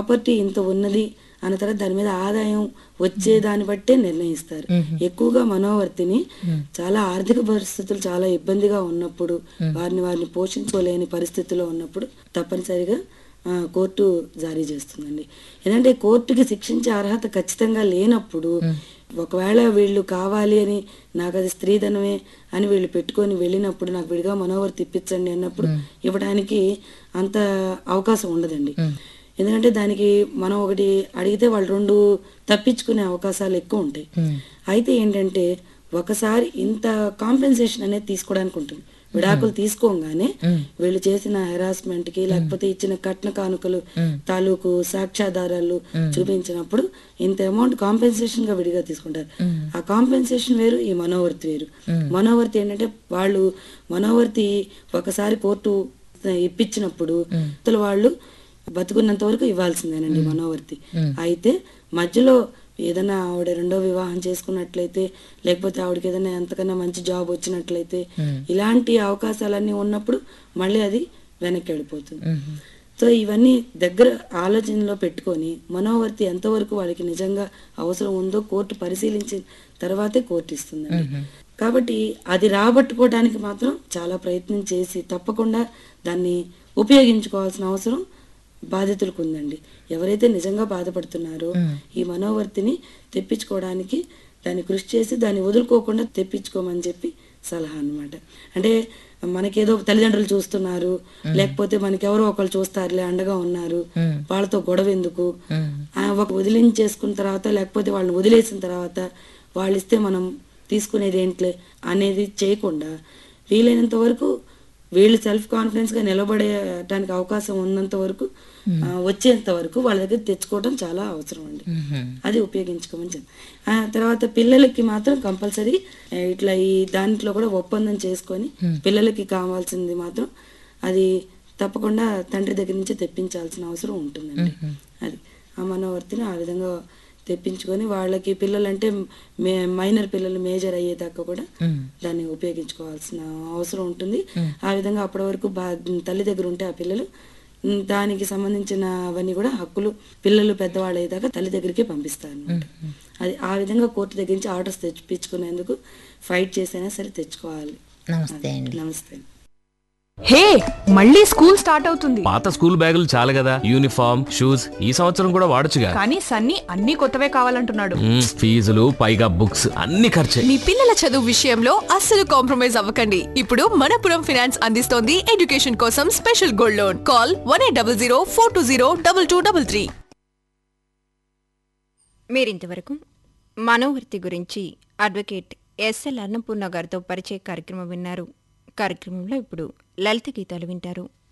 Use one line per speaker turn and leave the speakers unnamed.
property ఇంత ఉన్నది అన్న తర్వాత దాని మీద ఆదాయం వచ్చే దాన్ని బట్టే నిర్ణయిస్తారు ఎక్కువగా మనోవర్తిని చాలా ఆర్థిక పరిస్థితులు చాలా ఇబ్బందిగా ఉన్నప్పుడు వారిని వారిని పోషించుకోలేని పరిస్థితిలో ఉన్నప్పుడు తప్పనిసరిగా ఆ, కోర్టు జారీ చేస్తుందండి ఎందుకంటే కోర్టుకి శిక్షించే అర్హత ఖచ్చితంగా లేనప్పుడు ఒకవేళ వీళ్ళు కావాలి అని నాకు అది స్త్రీధనమే అని వీళ్ళు పెట్టుకొని వెళ్ళినప్పుడు నాకు విడిగా మనోవర్తి ఇప్పించండి అన్నప్పుడు ఇవ్వడానికి అంత అవకాశం ఉండదండి ఎందుకంటే దానికి మనం ఒకటి అడిగితే వాళ్ళు రెండు తప్పించుకునే అవకాశాలు ఎక్కువ ఉంటాయి అయితే ఏంటంటే ఒకసారి ఇంత కాంపెన్సేషన్ అనేది తీసుకోవడానికి ఉంటుంది విడాకులు తీసుకోగానే వీళ్ళు చేసిన హెరాస్మెంట్ కి లేకపోతే ఇచ్చిన కట్న కానుకలు తాలూకు సాక్ష్యాధారాలు చూపించినప్పుడు ఇంత అమౌంట్ కాంపెన్సేషన్ గా విడిగా తీసుకుంటారు ఆ కాంపెన్సేషన్ వేరు ఈ మనోవర్తి వేరు మనోవర్తి ఏంటంటే వాళ్ళు మనోవర్తి ఒకసారి కోర్టు ఇప్పించినప్పుడు అసలు వాళ్ళు బతుకున్నంత వరకు ఇవ్వాల్సిందేనండి మనోవర్తి అయితే మధ్యలో ఏదైనా ఆవిడ రెండో వివాహం చేసుకున్నట్లయితే లేకపోతే ఆవిడకి ఏదైనా ఎంతకన్నా మంచి జాబ్ వచ్చినట్లయితే ఇలాంటి అవకాశాలన్నీ ఉన్నప్పుడు మళ్ళీ అది వెనక్కి వెళ్ళిపోతుంది సో ఇవన్నీ దగ్గర ఆలోచనలో పెట్టుకొని మనోవర్తి ఎంతవరకు వాళ్ళకి నిజంగా అవసరం ఉందో కోర్టు పరిశీలించిన తర్వాతే కోర్టు ఇస్తుందండి కాబట్టి అది రాబట్టుకోవడానికి మాత్రం చాలా ప్రయత్నం చేసి తప్పకుండా దాన్ని ఉపయోగించుకోవాల్సిన అవసరం బాధితులకు ఉందండి ఎవరైతే నిజంగా బాధపడుతున్నారో ఈ మనోవర్తిని తెప్పించుకోవడానికి దాన్ని కృషి చేసి దాన్ని వదులుకోకుండా తెప్పించుకోమని చెప్పి సలహా అన్నమాట అంటే మనకేదో తల్లిదండ్రులు చూస్తున్నారు లేకపోతే మనకెవరో ఒకళ్ళు చూస్తారులే అండగా ఉన్నారు వాళ్ళతో గొడవ ఎందుకు ఆ, ఒక వదిలించేసుకున్న తర్వాత లేకపోతే వాళ్ళని వదిలేసిన తర్వాత వాళ్ళు ఇస్తే మనం తీసుకునేది ఏంట్లే అనేది చేయకుండా వీలైనంత వరకు వీళ్ళు సెల్ఫ్ కాన్ఫిడెన్స్ గా నిలబడేటానికి అవకాశం ఉన్నంత వరకు ఆ, వచ్చేంత వరకు వాళ్ళ దగ్గర తెచ్చుకోవడం చాలా అవసరం అండి అది ఉపయోగించుకోమని చెప్పి ఆ తర్వాత పిల్లలకి మాత్రం కంపల్సరీ ఇట్లా ఈ దాంట్లో కూడా ఒప్పందం చేసుకొని పిల్లలకి కావాల్సింది మాత్రం అది తప్పకుండా తండ్రి దగ్గర నుంచి తెప్పించాల్సిన అవసరం ఉంటుందండి అది ఆ మనోవర్తిని ఆ విధంగా తెప్పించుకొని వాళ్ళకి పిల్లలంటే మే మైనర్ పిల్లలు మేజర్ అయ్యేదాకా కూడా దాన్ని ఉపయోగించుకోవాల్సిన అవసరం ఉంటుంది ఆ విధంగా అప్పటి వరకు బా తల్లి దగ్గర ఉంటే ఆ పిల్లలు ఉమ్, దానికి సంబంధించిన అవన్నీ కూడా హక్కులు పిల్లలు పెద్దవాళ్ళు అయ్యేదాకా తల్లి దగ్గరికి పంపిస్తారు అన్నమాట అది ఆ విధంగా కోర్టు దగ్గర నుంచి ఆర్డర్స్ తెప్పించుకునేందుకు ఫైట్ చేసైనా సరే తెచ్చుకోవాలి
నమస్తే అండి
నమస్తే
హే మళ్ళీ స్కూల్ స్టార్ట్ అవుతుంది
పాత స్కూల్ బ్యాగులు చాలు కదా యూనిఫామ్ షూస్ ఈ సంవత్సరం కూడా వాడొచ్చుగా
కానీ సన్నీ అన్ని కొత్తవే కావాలంటున్నాడు
మ్మ్, ఫీజులు పైగా బుక్స్ అన్ని ఖర్చే
మీ పిల్లల చదువు విషయంలో అస్సలు కాంప్రమైజ్ అవ్వకండి ఇప్పుడు మనపురం ఫినాన్స్ అందిస్తోంది ఎడ్యుకేషన్ కోసం special gold loan call one eight double zero four two zero double two double three
మీరింతవరకు మనోవర్తి గురించి అడ్వకేట్ ఎస్ఎల్ అన్నపూర్ణ గారితో పరిచయ కార్యక్రమం విన్నారు కార్యక్రమంలో ఇప్పుడు లలిత గీతాలు వింటారు